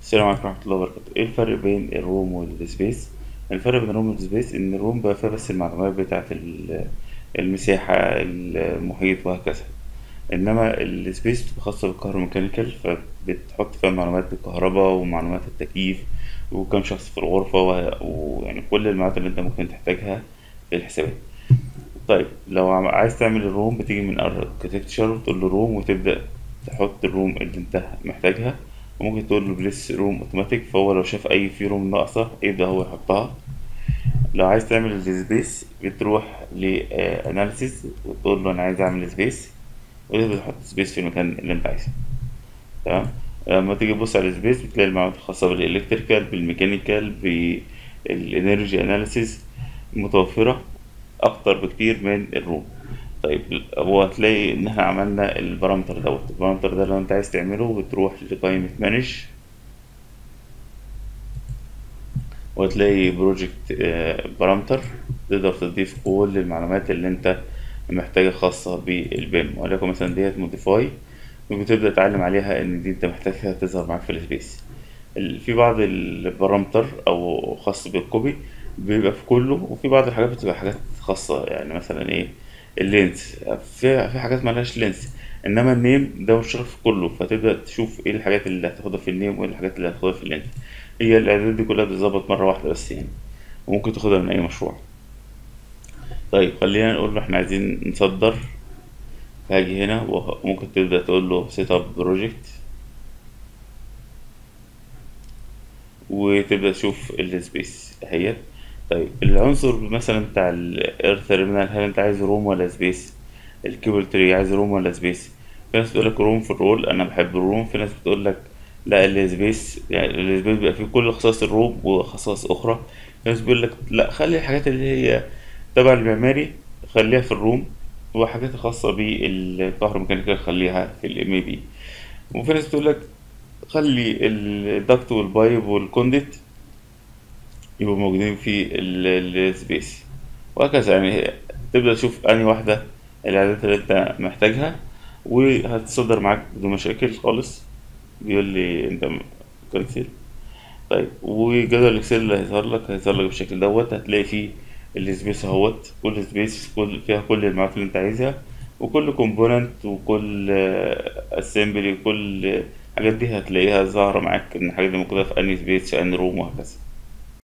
السلام عليكم ورحمة الله وبركاته ايه الفرق بين الروم والسبيس الفرق بين الروم والسبيس ان الروم بقى فيها بس المعلومات بتاعة ال- المساحة المحيط وهكذا انما السبيس بتبقى خاصة بالكهروميكانيكال فبتحط فيها معلومات الكهرباء ومعلومات التكييف وكم شخص في الغرفة وه- ويعني كل المعلومات اللي انت ممكن تحتاجها في الحسابات طيب لو عم- عايز تعمل الروم بتيجي من اركتكتشر وتقول له روم وتبدأ تحط الروم اللي انت محتاجها وممكن تقول له بليس روم اوتوماتيك فهو لو شاف اي في روم ناقصة يبدأ هو يحطها لو عايز تعمل السبيس بتروح لاناليسيس وتقول له انا عايز اعمل سبيس وتبدأ تحط سبيس في المكان اللي انت عايزه تمام لما تيجي تبص على السبيس بتلاقي المعلومات الخاصة بالإلكتريكال بالميكانيكال بالإنرجي أناليسيس متوفرة أكتر بكتير من الروم طيب هو هتلاقي إن احنا عملنا البارامتر دوت البارامتر ده لو أنت عايز تعمله بتروح لقائمة مانج وهتلاقي بروجكت بارامتر تقدر تضيف كل المعلومات اللي أنت محتاجة خاصة بالبيم وليكن مثلا ديت موديفاي وبتبدأ تتعلم عليها إن دي أنت محتاجها تظهر معاك في السبيس ال- في بعض البارامتر أو خاص بالكوبي بيبقى في كله وفي بعض الحاجات بتبقى حاجات خاصة يعني مثلا إيه اللينس في في حاجات ملهاش لينس إنما النيم ده مشترك في كله فتبدأ تشوف إيه الحاجات اللي هتاخدها في النيم وإيه الحاجات اللي هتاخدها في اللينس هي الإعدادات دي كلها بتتظبط مرة واحدة بس يعني وممكن تاخدها من أي مشروع طيب خلينا نقول له إحنا عايزين نصدر هاجي هنا وممكن تبدأ تقول له سيت اب بروجكت وتبدأ تشوف السبيس اهيت طيب العنصر مثلا بتاع الاير تيرمينال هل انت عايز روم ولا سبيس الكيبل تري عايز روم ولا سبيس في ناس بتقول لك روم في الرول انا بحب الروم في ناس بتقول لك لا السبيس يعني السبيس بيبقى فيه كل خصائص الروم وخصائص اخرى في ناس بيقول لك لا خلي الحاجات اللي هي تبع المعماري خليها في الروم وحاجات الخاصة بالكهروميكانيكال خليها في الام اي بي وفي ناس بتقول لك خلي الدكت والبايب والكونديت يبقوا موجودين في السبيس وهكذا يعني تبدأ تشوف أنهي واحدة الإعدادات اللي أنت محتاجها وهتصدر معاك بدون مشاكل خالص بيقول لي أنت كنسل طيب وجدول الإكسل اللي هيظهر لك هيظهر لك بالشكل دوت هتلاقي فيه السبيس اهوت كل سبيس كل فيها كل المعلومات اللي أنت عايزها وكل كومبوننت وكل اسمبلي وكل الحاجات دي هتلاقيها ظاهرة معاك إن الحاجات دي موجودة في أنهي سبيس في أنهي روم وهكذا